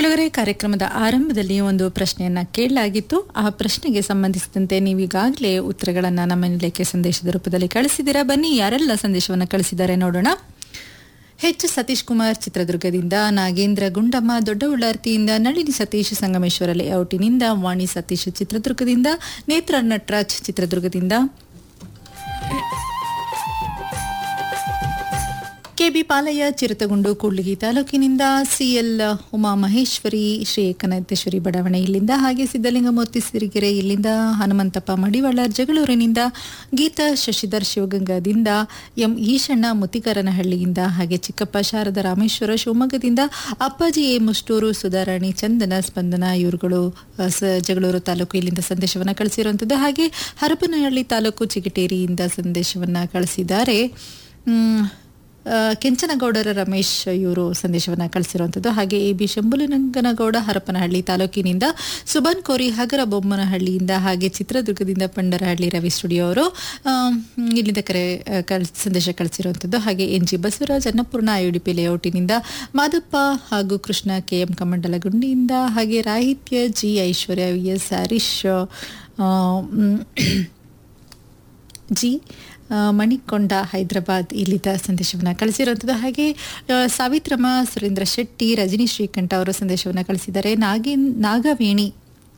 ಕೆಳಗರೆ ಕಾರ್ಯಕ್ರಮದ ಆರಂಭದಲ್ಲಿ ಒಂದು ಪ್ರಶ್ನೆಯನ್ನ ಕೇಳಲಾಗಿತ್ತು ಆ ಪ್ರಶ್ನೆಗೆ ಸಂಬಂಧಿಸಿದಂತೆ ನೀವೀಗಾಗಲೇ ಉತ್ತರಗಳನ್ನ ನಮ್ಮ ನಿಲಯಕ್ಕೆ ಸಂದೇಶದ ರೂಪದಲ್ಲಿ ಕಳಿಸಿದ್ದೀರಾ ಬನ್ನಿ ಯಾರೆಲ್ಲ ಸಂದೇಶವನ್ನು ಕಳಿಸಿದ್ದಾರೆ ನೋಡೋಣ ಎಚ್ ಸತೀಶ್ ಕುಮಾರ್ ಚಿತ್ರದುರ್ಗದಿಂದ ನಾಗೇಂದ್ರ ಗುಂಡಮ್ಮ ದೊಡ್ಡ ಉಳ್ಳಾರ್ತಿಯಿಂದ ನಳಿನಿ ಸತೀಶ್ ಸಂಗಮೇಶ್ವರ ಲೇಔಟಿನಿಂದ ವಾಣಿ ಸತೀಶ್ ಚಿತ್ರದುರ್ಗದಿಂದ ನೇತ್ರ ನಟರಾಜ್ ಚಿತ್ರದುರ್ಗದಿಂದ ಕೆಬಿ ಪಾಲಯ್ಯ ಚಿರತಗುಂಡು ಕೂಡ್ಲಿಗಿ ತಾಲೂಕಿನಿಂದ ಸಿಎಲ್ ಉಮಾ ಮಹೇಶ್ವರಿ ಶ್ರೀ ಏಕನಾಥೇಶ್ವರಿ ಬಡಾವಣೆ ಇಲ್ಲಿಂದ ಹಾಗೆ ಸಿದ್ದಲಿಂಗಮೂರ್ತಿ ಸಿರಿಗೆರೆ ಇಲ್ಲಿಂದ ಹನುಮಂತಪ್ಪ ಮಡಿವಾಳ ಜಗಳೂರಿನಿಂದ ಗೀತಾ ಶಶಿಧರ್ ಶಿವಗಂಗಾದಿಂದ ಎಂ ಈಶಣ್ಣ ಮುತ್ತಿಕರನಹಳ್ಳಿಯಿಂದ ಹಾಗೆ ಚಿಕ್ಕಪ್ಪ ಶಾರದ ರಾಮೇಶ್ವರ ಶಿವಮೊಗ್ಗದಿಂದ ಅಪ್ಪಾಜಿ ಎ ಮುಷ್ಟೂರು ಸುಧಾರಾಣಿ ಚಂದನ ಸ್ಪಂದನ ಇವರುಗಳು ಅ, ಸ- ಜಗಳೂರು ತಾಲೂಕು ಇಲ್ಲಿಂದ ಸಂದೇಶವನ್ನು ಕಳಿಸಿರುವಂಥದ್ದು ಹಾಗೆ ಹರಪನಹಳ್ಳಿ ತಾಲೂಕು ಚಿಗಟೇರಿಯಿಂದ ಸಂದೇಶವನ್ನು ಕಳಿಸಿದ್ದಾರೆ ಮ್, ಆ, ಕೆಂಚನಗೌಡರ ರಮೇಶ್ ಇವರು ಸಂದೇಶವನ್ನು ಕಳಿಸಿರುವಂಥದ್ದು ಹಾಗೆ ಎ ಬಿ ಶಂಭುಲಿನಂಗನಗೌಡ ಹರಪನಹಳ್ಳಿ ತಾಲೂಕಿನಿಂದ ಸುಬನ್ ಕೋರಿ ಹಗರ ಬೊಮ್ಮನಹಳ್ಳಿಯಿಂದ ಹಾಗೆ ಚಿತ್ರದುರ್ಗದಿಂದ ಪಂಡರಹಳ್ಳಿ ರವಿ ಸ್ಟುಡಿಯೋ ಅವರು ಆ, ಇಲ್ಲಿಂದ ಕರೆ ಆ, ಕಳ್ ಸಂದೇಶ ಕಳಿಸಿರುವಂಥದ್ದು ಹಾಗೆ N G Basavaraj Annapurna I U D P ಲೇಔಟಿನಿಂದ ಮಾದಪ್ಪ ಹಾಗೂ ಕೃಷ್ಣ ಕೆ ಎಂ ಕಮಂಡಲಗುಂಡಿಯಿಂದ ಹಾಗೆ Rahitya G Aishwarya V S Harish ಆ, ಮ್, ಜಿ ಆ, ಮಣಿಕೊಂಡ ಹೈದರಾಬಾದ್ ಇಲ್ಲಿದ್ದ ಸಂದೇಶವನ್ನು ಕಳಿಸಿರುವಂಥದ್ದು ಹಾಗೆ ಆ, ಸಾವಿತ್ರಮ್ಮ ಸುರೇಂದ್ರ ಶೆಟ್ಟಿ ರಜನಿ ಶ್ರೀಕಂಠ ಅವರು ಸಂದೇಶವನ್ನು ಕಳಿಸಿದ್ದಾರೆ ನಾಗೇನ್ ನಾಗವೇಣಿ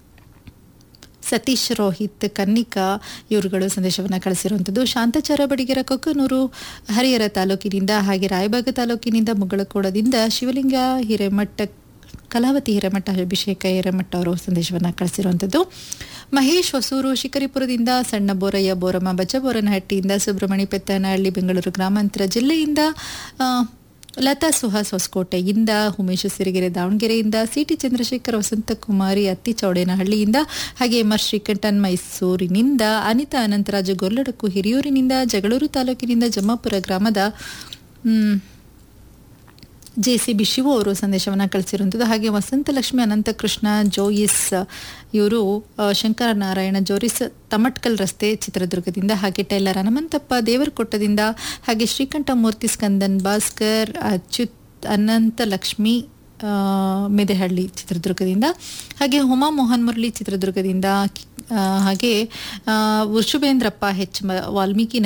ಸತೀಶ್ ರೋಹಿತ್ ಕನ್ನಿಕಾ ಇವರುಗಳು ಸಂದೇಶವನ್ನು ಕಳಿಸಿರುವಂಥದ್ದು ಶಾಂತಚಾರ ಬಡಿಗೆರ ಕೊಕ್ಕನೂರು ಹರಿಹರ ತಾಲೂಕಿನಿಂದ ಹಾಗೆ ರಾಯಬಾಗ ತಾಲೂಕಿನಿಂದ ಮುಗಳಕೋಡದಿಂದ ಶಿವಲಿಂಗ ಹಿರೇಮಠ ಕಲಾವತಿ ಹಿರೇಮಠ ಅಭಿಷೇಕ ಹಿರೇಮಠ ಅವರು ಸಂದೇಶವನ್ನು ಕಳಿಸಿರುವಂಥದ್ದು ಮಹೇಶ್ ಹೊಸೂರು ಶಿಕರಿಪುರದಿಂದ ಸಣ್ಣ ಬೋರಯ್ಯ ಬೋರಮ್ಮ ಬಚ್ಚಬೋರನಹಟ್ಟಿಯಿಂದ ಸುಬ್ರಹ್ಮಣ್ಯ ಪೆತ್ತನಹಳ್ಳಿ ಬೆಂಗಳೂರು ಗ್ರಾಮಾಂತರ ಜಿಲ್ಲೆಯಿಂದ ಆ, ಲತಾ ಸುಹಾಸ್ ಹೊಸಕೋಟೆಯಿಂದ ಉಮೇಶ್ ಸಿರಿಗೆರೆ ದಾವಣಗೆರೆಯಿಂದ ಸಿಟಿ ಚಂದ್ರಶೇಖರ್ ವಸಂತಕುಮಾರಿ ಅತ್ತಿ ಚೌಡೇನಹಳ್ಳಿಯಿಂದ ಹಾಗೆ ಎಂ ಆರ್ ಶ್ರೀಕಂಠನ್ ಮೈಸೂರಿನಿಂದ ಅನಿತಾ ಅನಂತರಾಜು ಗೊಲ್ಲಡಕ್ಕು ಹಿರಿಯೂರಿನಿಂದ ಜಗಳೂರು ತಾಲೂಕಿನಿಂದ ಜಮ್ಮಾಪುರ ಗ್ರಾಮದ ಮ್, ಜೆ ಸಿ ಬಿ ಶಿವು ಅವರು ಸಂದೇಶವನ್ನು ಕಳಿಸಿರುವಂಥದ್ದು ಹಾಗೆ ವಸಂತಲಕ್ಷ್ಮಿ ಅನಂತಕೃಷ್ಣ ಜೋಯಿಸ್ ಇವರು ಆ, ಶಂಕರನಾರಾಯಣ ಜೋರಿಸ್ ತಮಟ್ಕಲ್ ರಸ್ತೆ ಚಿತ್ರದುರ್ಗದಿಂದ ಹಾಗೆ ಟೈಲರ್ ಹನುಮಂತಪ್ಪ ದೇವರಕೊಟ್ಟದಿಂದ ಹಾಗೆ ಶ್ರೀಕಂಠ ಮೂರ್ತಿ ಸ್ಕಂದನ್ ಭಾಸ್ಕರ್ ಅಚ್ಯುತ್ ಅನಂತಲಕ್ಷ್ಮಿ ಆ, ಮೆದೆಹಳ್ಳಿ ಚಿತ್ರದುರ್ಗದಿಂದ ಹಾಗೆ ಹುಮಾ ಮೋಹನ್ ಮುರಳಿ ಚಿತ್ರದುರ್ಗದಿಂದ ಆ, ಹಾಗೆ ಆ, ವೃಷಭೇಂದ್ರಪ್ಪ ಹೆಚ್ ಮ- ವಾಲ್ಮೀಕಿ